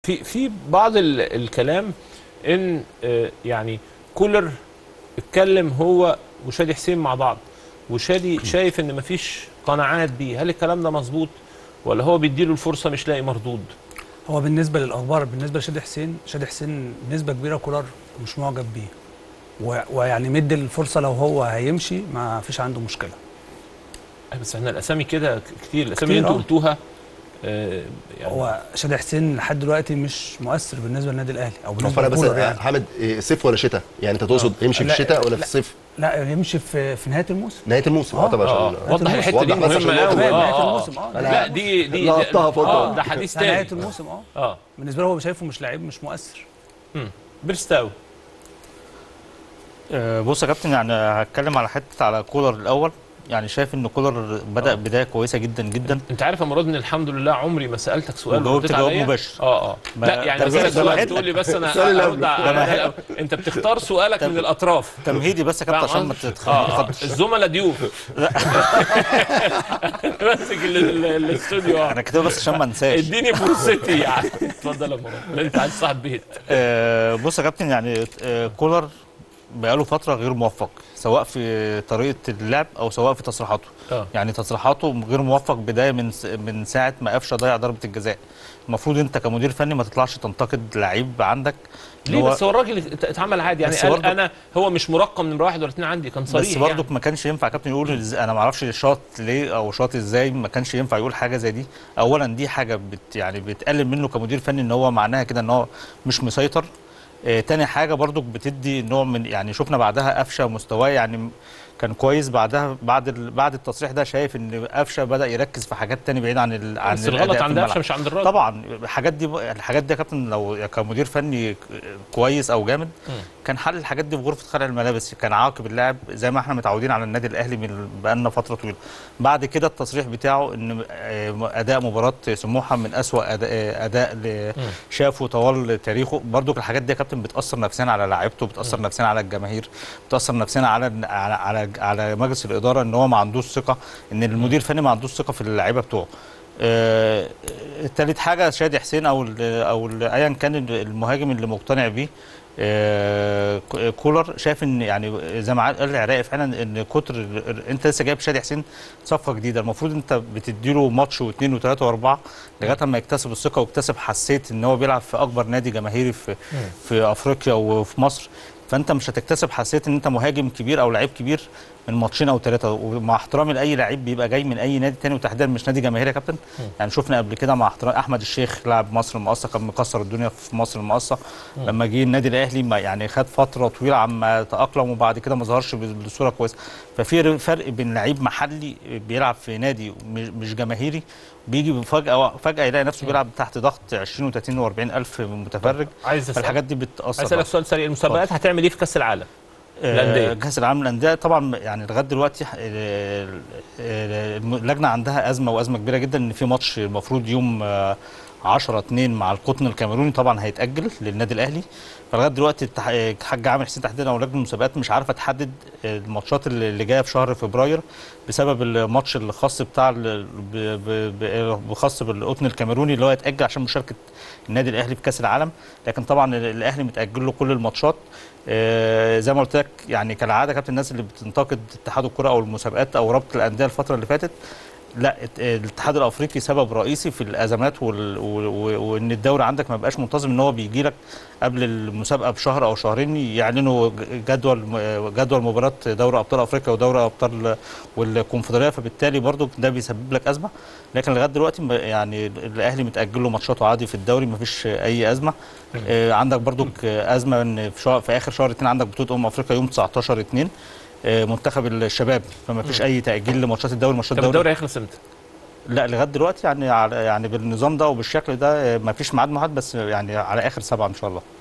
في في بعض ال- الكلام ان آه، يعني كولر اتكلم هو وشادي حسين مع بعض وشادي شايف ان مفيش قناعات بيه هل الكلام ده مظبوط ولا هو بيديله الفرصه مش لاقي مردود هو بالنسبه للاخبار بالنسبه لشادي حسين شادي حسين بنسبه كبيره كولر مش معجب بيه و- ويعني مدي الفرصه لو هو هيمشي ما فيش عنده مشكله آه، بس احنا الاسامي كده ك- كتير الاسامي اللي كتير، انتوا آه. قلتوها آه، يعني هو شادي حسين لحد دلوقتي مش مؤثر بالنسبه للنادي الاهلي او هو بالنسبه فرق بس لكولر يعني حامد إيه، صيف ولا شتاء يعني انت تقصد يمشي في لا، الشتاء ولا في لا. الصيف لا يمشي في في نهايه الموسم نهايه الموسم اه آه، طبعا اه عشان وضح الحته دي وضح بس عشان مهمه النقطة قوي دي. نهايه اه الموسم اه أنا لا دي دي لقطتها فترة. اه ده حديث نهايه تاني الموسم اه اه بالنسبه له هو شايفه مش لعيب مش مؤثر بيرستاوي آه، بص يا كابتن يعني هتكلم على حته على كولر الاول يعني شايف ان كولر بدا آه. بدايه كويسه جدا جدا انت عارف يا مراد ان الحمد لله عمري ما سالتك سؤال وجاوبت ورديت جواب عليا. مباشر. اه اه ما- لا يعني ده بسالك ده سؤال مهد- تقول لي بس انا السؤال اللي ارد قبله. على ده ده الأول. انت بتختار سؤالك من الاطراف تمهيدي بس يا كابتن فاهم عشان ما قصدي؟ تتخ- اه ما آه. تتخضش الزملاء ضيوف ماسك ال- ال- الاستوديو آه. انا كده بس عشان ما انساش اديني فرصتي يعني اتفضل يا مراد لا، انت عايز صاحب بيت آه، بص يا كابتن يعني آه، كولر بقاله فتره غير موفق سواء في طريقه اللعب او سواء في تصريحاته اه يعني تصريحاته غير موفق بدايه من س- من ساعه ما قفشه ضيع ضربه الجزاء المفروض انت كمدير فني ما تطلعش تنتقد لعيب عندك إن ليه هو- بس هو الراجل ات- اتعمل عادي يعني بس قال برضه- انا هو مش مرقم نمره واحد ولا اتنين عندي كان صريح بس برضك يعني. ما كانش ينفع كابتن يقول إز- انا ما اعرفش شاط ليه او شاط ازاي ما كانش ينفع يقول حاجه زي دي اولا دي حاجه بت يعني بتقلل منه كمدير فني ان هو معناها كده ان هو مش مسيطر آه تاني حاجه برضك بتدي نوع من يعني شفنا بعدها قفشه مستواه يعني م- كان كويس بعدها بعد ال بعد التصريح ده شايف ان قفشه بدا يركز في حاجات تانية بعيد عن ال عن بس الأداء الغلط في عند الملعب. قفشه مش عند الراجل طبعا الحاجات دي الحاجات دي يا كابتن لو كمدير فني كويس او جامد مم. كان حل الحاجات دي في غرفه خلع الملابس كان عاقب اللاعب زي ما احنا متعودين على النادي الاهلي من بقالنا فتره طويله بعد كده التصريح بتاعه ان آه، اداء مباراه سموحه من اسوا اداء, آه، أداء ل- مم. شافه طوال تاريخه برضو الحاجات دي يا كابتن بتاثر نفسيا على لاعيبته بتاثر نفسيا على الجماهير بتاثر نفسيا على على على, على مجلس الاداره ان هو ما عندوش ثقه ان المدير الفني ما عندوش ثقه في اللعيبه بتوعه آه، تالت حاجه شادي حسين او ال او ال ايا كان المهاجم اللي مقتنع بيه آه، ك- كولر شايف ان يعني زي ما قال العراقي فعلا ان كتر ال- ال- انت لسه جايب شادي حسين صفقه جديده المفروض انت بتديله ماتش واثنين وثلاثه واربعه لغايه ما يكتسب الثقه ويكتسب حسيت ان هو بيلعب في اكبر نادي جماهيري في في افريقيا وفي مصر فانت مش هتكتسب حسيت ان انت مهاجم كبير او لعيب كبير من ماتشين او ثلاثه ومع احترامي لاي لعيب بيبقى جاي من اي نادي تاني وتحديدا مش نادي جماهيري يا كابتن يعني شفنا قبل كده مع احترام احمد الشيخ لاعب مصر المقاصه كان مكسر الدنيا في مصر المقاصه لما جه النادي الاهلي ما يعني خد فتره طويله عما تاقلم وبعد كده ما ظهرش بصوره كويسه ففي فرق بين لعيب محلي بيلعب في نادي مش مش جماهيري بيجي فجاه فجاه يلاقي نفسه بيلعب تحت ضغط 20 و30 و40 الف متفرج عايز اسال فالحاجات دي بتاثر عايز اسالك سؤال سريع المسابقات هتعمل ايه في كاس العالم الأندية. آه، كاس العالم للانديه طبعا يعني لغايه دلوقتي آه، آه، اللجنه عندها ازمه وازمه كبيره جدا ان في ماتش المفروض يوم 10 2 مع القطن الكاميروني طبعا هيتاجل للنادي الاهلي فلغايه دلوقتي التح- آه، الحاج عامر حسين تحديدا او لجنه المسابقات مش عارفه تحدد آه، الماتشات اللي اللي جايه في شهر فبراير بسبب الماتش الخاص بتاع ال- ب- ب- ب- بخاص بالقطن الكاميروني اللي هو هيتاجل عشان مشاركه النادي الاهلي في كاس العالم لكن طبعا ال- الاهلي متاجل له كل الماتشات آه، زي ما قلت لك يعني كالعاده كابتن الناس اللي بتنتقد اتحاد الكره او المسابقات او رابطه الانديه الفتره اللي فاتت لا ات- الاتحاد الافريقي سبب رئيسي في الازمات وال... و... و... وان الدوري عندك ما بقاش منتظم ان هو بيجي لك قبل المسابقه بشهر او شهرين يعلنوا ج- جدول جدول مباراه دوري ابطال افريقيا ودوري ابطال والكونفدراليه فبالتالي برضو ده بيسبب لك ازمه لكن لغايه دلوقتي ما- يعني الاهلي متاجل له ماتشاته عادي في الدوري ما فيش اي ازمه آه، عندك برضو ازمه ان في, شهر في اخر شهر 2 عندك بطوله امم افريقيا يوم 19 2 منتخب الشباب فما فيش اي تاجيل لماتشات الدوري ماتشات طب الدوري الدوري هيخلص امتى؟ لا لغايه دلوقتي يعني على يعني بالنظام ده وبالشكل ده ما فيش ميعاد محدد بس يعني على اخر سبعه ان شاء الله